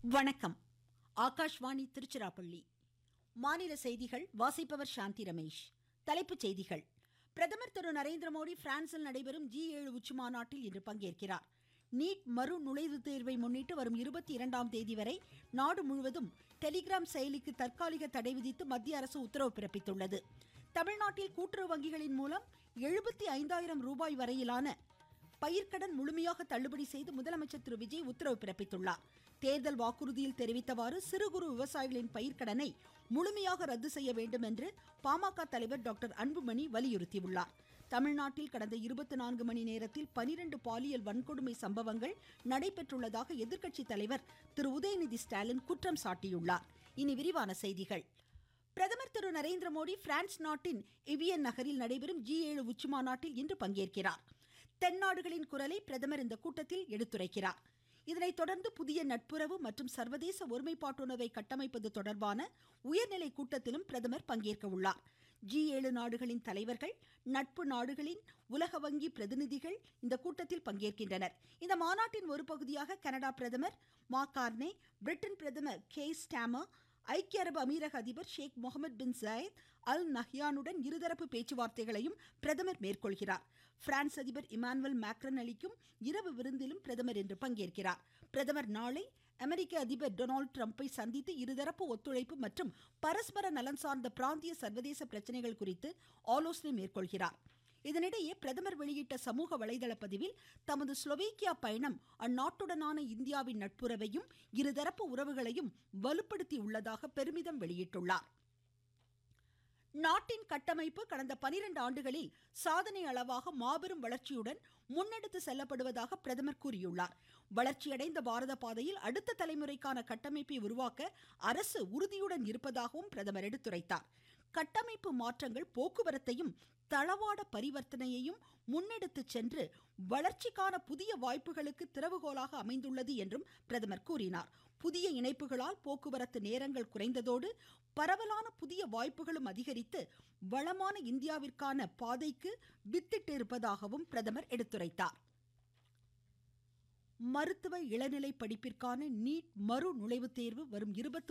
வணக்கம் ஆகாஷ்வாணி திருச்சிராப்பள்ளி மாநில செய்திகள் வாசிப்பவர் சாந்தி ரமேஷ் தலைப்புச் செய்திகள் பிரதமர் திரு நரேந்திர மோடி பிரான்சில் நடைபெறும் ஜி ஏழு உச்சி மாநாட்டில் இன்று பங்கேற்கிறார் நீட் மறு நுழைவுத் தேர்வை முன்னிட்டு வரும் இருபத்தி இரண்டாம் தேதி வரை நாடு முழுவதும் டெலிகிராம் செயலிக்கு தற்காலிக தடை விதித்து மத்திய அரசு உத்தரவு பிறப்பித்துள்ளது தமிழ்நாட்டில் கூட்டுறவு வங்கிகளின் மூலம் எழுபத்தி ஐந்தாயிரம் ரூபாய் வரையிலான பயிர்க்கடன் முழுமையாக தள்ளுபடி செய்து முதலமைச்சர் திரு விஜய் உத்தரவு பிறப்பித்துள்ளார் தேர்தல் வாக்குறுதியில் தெரிவித்தவாறு சிறு குறு விவசாயிகளின் பயிர்க்கடனை முழுமையாக ரத்து செய்ய வேண்டும் என்று பாமக தலைவர் டாக்டர் அன்புமணி வலியுறுத்தியுள்ளார் தமிழ்நாட்டில் கடந்த இருபத்தி நான்கு மணி நேரத்தில் பனிரெண்டு பாலியல் வன்கொடுமை சம்பவங்கள் நடைபெற்றுள்ளதாக எதிர்க்கட்சி தலைவர் திரு உதயநிதி ஸ்டாலின் குற்றம் சாட்டியுள்ளார் இனி விரிவான செய்திகள் பிரதமர் திரு நரேந்திர மோடி பிரான்ஸ் நாட்டின் இவியன் நகரில் நடைபெறும் ஜி ஏழு உச்சிமாநாட்டில் இன்று பங்கேற்கிறார் தென்னாடுகளின் குரலை பிரதமர் இந்த கூட்டத்தில் எடுத்துரைக்கிறார் இதனைத் தொடர்ந்து புதிய நட்புறவு மற்றும் சர்வதேச ஒருமைப்பாட்டுணர்வை கட்டமைப்பது தொடர்பான உயர்நிலை கூட்டத்திலும் பிரதமர் பங்கேற்க உள்ளார் ஜி ஏழு நாடுகளின் தலைவர்கள் நட்பு நாடுகளின் உலக வங்கி பிரதிநிதிகள் இந்த கூட்டத்தில் பங்கேற்கின்றனர் இந்த மாநாட்டின் ஒரு பகுதியாக கனடா பிரதமர் மா கார்னே பிரிட்டன் பிரதமர் கே ஸ்டாமர் ஐக்கிய அரபு அமீரக அதிபர் ஷேக் முகமது பின் ஜாயத் அல் நஹ்யானுடன் இருதரப்பு பேச்சுவார்த்தைகளையும் பிரதமர் மேற்கொள்கிறார் பிரான்ஸ் அதிபர் இமானுவல் மேக்ரன் அளிக்கும் இரவு விருந்திலும் பிரதமர் இன்று பங்கேற்கிறார் பிரதமர் நாளை அமெரிக்க அதிபர் டொனால்டு டிரம்பை சந்தித்து இருதரப்பு ஒத்துழைப்பு மற்றும் பரஸ்பர நலன் சார்ந்த பிராந்திய சர்வதேச பிரச்சனைகள் குறித்து ஆலோசனை மேற்கொள்கிறார் இதனிடையே பிரதமர் வெளியிட்ட சமூக வலைதள பதிவில் தமது ஸ்லோவேக்கியா பயணம் அந்நாட்டுடனான இந்தியாவின் நட்புறவையும் இருதரப்பு உறவுகளையும் வலுப்படுத்தியுள்ளதாக பெருமிதம் வெளியிட்டுள்ளார் நாட்டின் கட்டமைப்பு கடந்த பனிரெண்டு ஆண்டுகளில் சாதனை அளவாக மாபெரும் வளர்ச்சியுடன் முன்னெடுத்து செல்லப்படுவதாக பிரதமர் கூறியுள்ளார் வளர்ச்சியடைந்த பாரத பாதையில் அடுத்த தலைமுறைக்கான கட்டமைப்பை உருவாக்க அரசு உறுதியுடன் இருப்பதாகவும் பிரதமர் எடுத்துரைத்தார் கட்டமைப்பு மாற்றங்கள் போக்குவரத்தையும் தளவாட பரிவர்த்தனையையும் முன்னெடுத்து சென்று வளர்ச்சிக்கான புதிய வாய்ப்புகளுக்கு திறவுகோலாக அமைந்துள்ளது என்றும் பிரதமர் கூறினார் புதிய இணைப்புகளால் போக்குவரத்து நேரங்கள் குறைந்ததோடு பரவலான புதிய வாய்ப்புகளும் அதிகரித்து வளமான இந்தியாவிற்கான பாதைக்கு வித்திட்டு இருப்பதாகவும் பிரதமர் எடுத்துரைத்தார் மருத்துவ இளநிலை படிப்பிற்கான நீட் மறு நுழைவுத் தேர்வு வரும் இருபத்தி